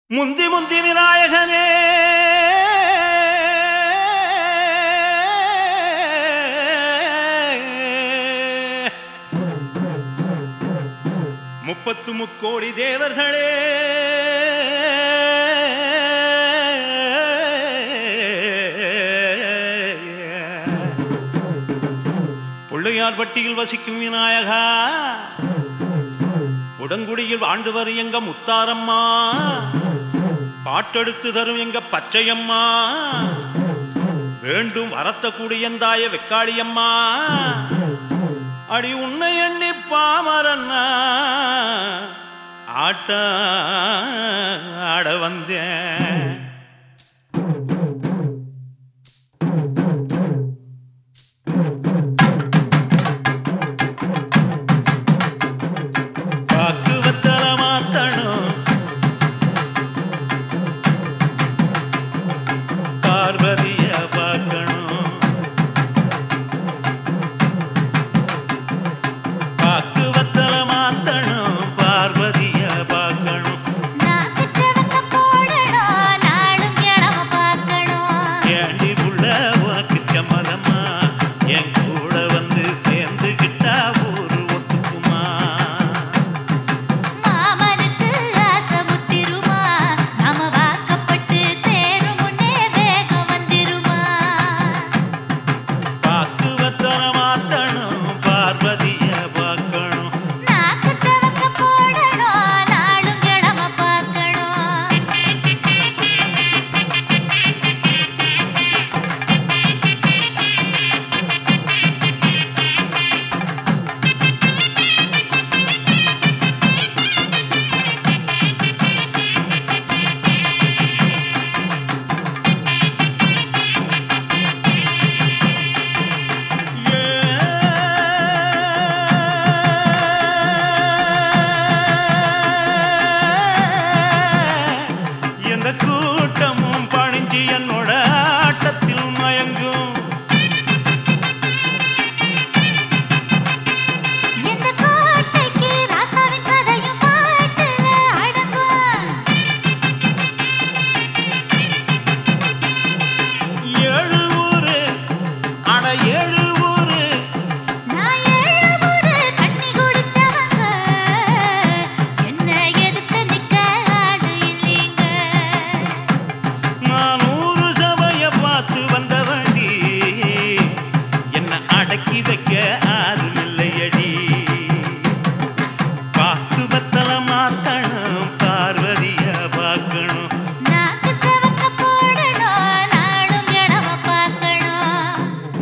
முந்தி முந்தி விநாயகனே முப்பத்து முக்கோடி தேவர்களே பிள்ளையார்பட்டியில் வசிக்கும் விநாயகா உடங்குடியில் ஆண்டு வரும் எங்க முத்தாரம்மா பாட்டெடுத்து தரும் எங்க பச்சையம்மா வேண்டும் வரத்த கூடியந்தாய வெக்காளியம்மா அடி உன்னை எண்ணி பாமரன்னா ஆட்ட ஆட வந்தேன் வாக்குவத்தல மாத்தணும் பார்வதிய பார்க்கணும் வாக்குவத்தல மாத்தணும் பார்வதிய பார்க்கணும் நாக்கு சிவக்க போடணும் நாளும் கிழம பார்க்கணும் ஏண்டி புள்ள உனக்கு சம்மதமா என் கூட வந்து சேர்ந்துகிட்டா ஊரு ஒத்துக்குமா மாமனுக்கு ஆசை முத்திருமா நாம வாக்கப்பட்டு சேரும் முன்னே வேகம் வந்திருமா வாக்குவத்தல மாத்தணும் பார்வதிய பார்க்கணும் நாக்கு சிவக்க போடணும் நாளும் கிழம பார்க்கணும் எந்த கூட்டமும் பணிஞ்சு என்னோட ஆட்டத்தில் மயங்கும் எந்த கோட்டைக்கு ராசாவின் கதையும் பாட்டுல அடங்கும் ஏழு ஊரு அட ஏழு ஊரு நான் எழுபுறு தண்ணி குடிச்சவங்க என்ன எதுக்கு நிக்க ஆடு இல்லைங்க நான் ஊரு சபைய பார்த்து வந்த வண்டி என்ன அடக்கி வைக்க ஆறும் இல்லையடி பாக்கு பத்தல மாத்தணும் பார்வதிய பார்க்கணும் நாக்கு சிவக்க போடணும் நாளும் இடம பார்க்கணும்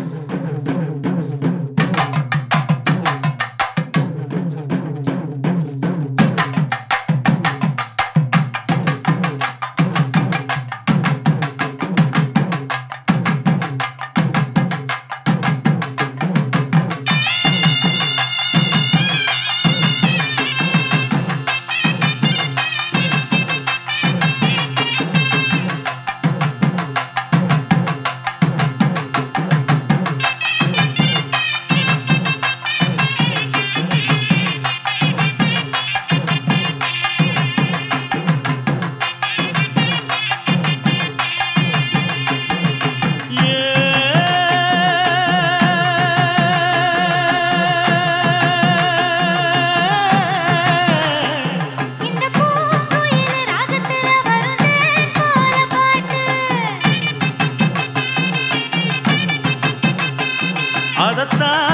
இந்த பூங்குயில் ராகத்துல வருதே போல பாட்டு அதத்தான்